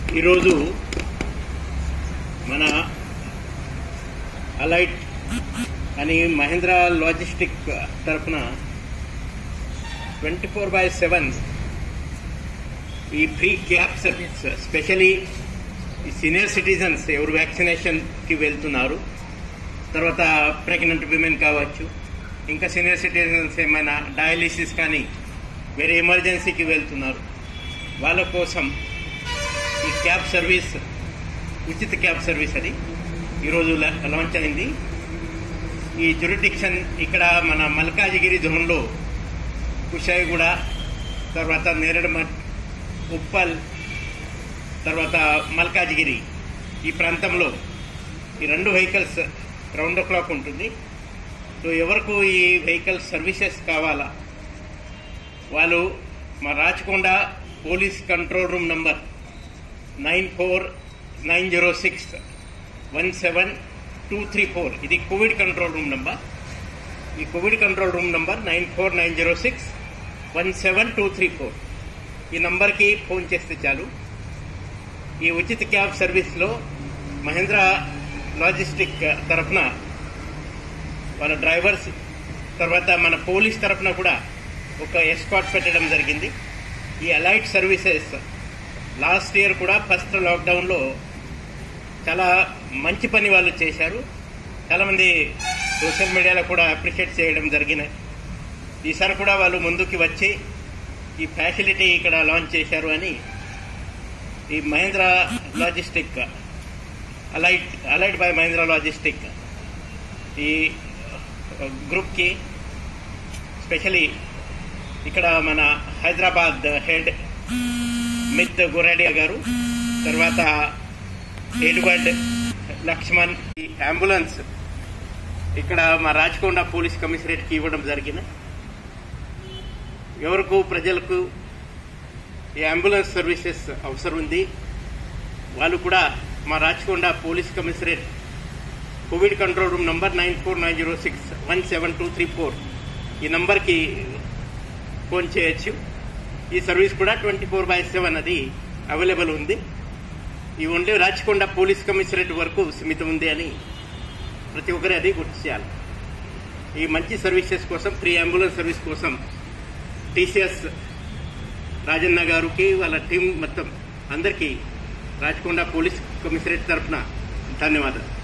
ఈరోజు మన అలైట్ అని మహేంద్ర లాజిస్టిక్ తరఫున ట్వంటీ ఫోర్ బై సెవెన్ ఈ ఫ్రీ క్యాబ్ సర్వీస్ స్పెషలీ ఈ సీనియర్ సిటిజన్స్ ఎవరు వ్యాక్సినేషన్కి వెళ్తున్నారు తర్వాత ప్రెగ్నెంట్ విమెన్ కావచ్చు ఇంకా సీనియర్ సిటిజన్స్ ఏమైనా డయాలిసిస్ కానీ వేరే ఎమర్జెన్సీకి వెళ్తున్నారు వాళ్ళ కోసం ఈ క్యాబ్ సర్వీస్ ఉచిత క్యాబ్ సర్వీస్ అది ఈరోజు లా- లాంచ్ అయింది ఈ జ్యూరిడిక్షన్ ఇక్కడ మన మల్కాజిగిరి జోన్లో కుషాయిగూడ తర్వాత నేరడమట్ ఉప్పల్ తర్వాత మల్కాజిగిరి ఈ ప్రాంతంలో ఈ రెండు వెహికల్స్ రౌండ్ ఓ క్లాక్ ఉంటుంది సో ఎవరికి ఈ వెహికల్ సర్వీసెస్ కావాలా వాళ్ళు మా Rachakonda police control room number nine four nine zero six one seven two three four ఇది కోవిడ్ కంట్రోల్ రూమ్ నంబర్ ఈ Covid control room number nine four nine zero six one seven two three four ఈ నంబర్కి phone చేస్తే చాలు ఈ ఉచిత cab సర్వీస్లో Mahindra logistic తరఫున వాళ్ళ డ్రైవర్స్ తర్వాత మన పోలీస్ తరఫున కూడా ఒక ఎస్కాట్ పెట్టడం జరిగింది ఈ అలైట్ సర్వీసెస్ లాస్ట్ ఇయర్ కూడా ఫస్ట్ లాక్డౌన్లో చాలా మంచి పని వాళ్ళు చేశారు చాలామంది సోషల్ మీడియాలో కూడా అప్రిషియేట్ చేయడం జరిగినాయి ఈసారి కూడా వాళ్ళు ముందుకి వచ్చి ఈ ఫ్యాసిలిటీ ఇక్కడ లాంచ్ చేశారు అని ఈ Mahindra logistic Alyte Alyte by Mahindra logistic ఈ గ్రూప్కి స్పెషలీ ఇక్కడ మన హైదరాబాద్ హెడ్ మిత్ గురాడియా గారు తర్వాత ఎడ్వర్డ్ లక్ష్మణ్ ఈ అంబులెన్స్ ఇక్కడ మా రాచకొండ పోలీస్ కమిషనరేట్కి ఇవ్వడం జరిగింది ఎవరికి ప్రజలకు ఈ అంబులెన్స్ సర్వీసెస్ అవసరం ఉంది వాళ్ళు కూడా మా Rachakonda police commissionerate Covid control room number nine four nine zero six one seven two three four ఈ నంబర్కి ఫోన్ చేయొచ్చు ఈ సర్వీస్ కూడా ట్వంటీ ఫోర్ బై సెవెన్ అది అవైలబుల్ ఉంది ఈ ఓన్లీ రాచకొండ పోలీస్ కమిషనరేట్ వరకు సీమితం ఉంది అని ప్రతి ఒక్కరు అది గుర్తు చేయాలి ఈ మంచి సర్వీసెస్ కోసం ఫ్రీ అంబులెన్స్ సర్వీస్ కోసం టీసీఎస్ రాజన్న గారికి వాళ్ళ టీం మొత్తం అందరికీ రాచకొండ పోలీస్ కమిషనరేట్ తరఫున ధన్యవాదాలు